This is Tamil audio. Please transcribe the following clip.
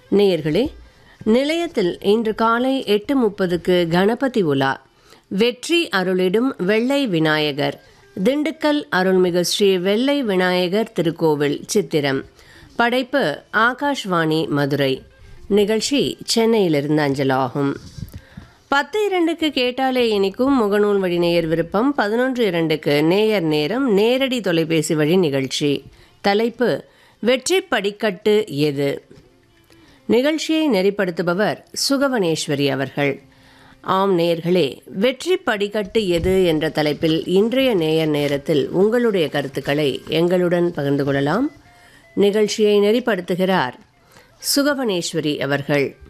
நேயர்களே நிலையத்தில் இன்று காலை எட்டு முப்பதுக்கு கணபதி உலா வெற்றி அருளிடும் வெள்ளை விநாயகர் திண்டுக்கல் அருள்மிகு ஸ்ரீ வெள்ளை விநாயகர் திருக்கோவில் சித்திரம் படைப்பு ஆகாஷ்வாணி மதுரை நிகழ்ச்சி சென்னையிலிருந்து அஞ்சலாகும் பத்து இரண்டுக்கு கேட்டாலே இனிக்கும் முகநூல் வழி நேயர் விருப்பம் பதினொன்று இரண்டுக்கு நேயர் நேரம் நேரடி தொலைபேசி வழி நிகழ்ச்சி தலைப்பு வெற்றி படிக்கட்டு எது நிகழ்ச்சியை நெறிப்படுத்துபவர் சுகவனேஸ்வரி அவர்கள் ஆம் நேயர்களே வெற்றி படிக்கட்டு எது என்ற தலைப்பில் இன்றைய நேயர் நேரத்தில் உங்களுடைய கருத்துக்களை எங்களுடன் பகிர்ந்து கொள்ளலாம் நிகழ்ச்சியை நெறிப்படுத்துகிறார் சுகவனேஸ்வரி அவர்கள்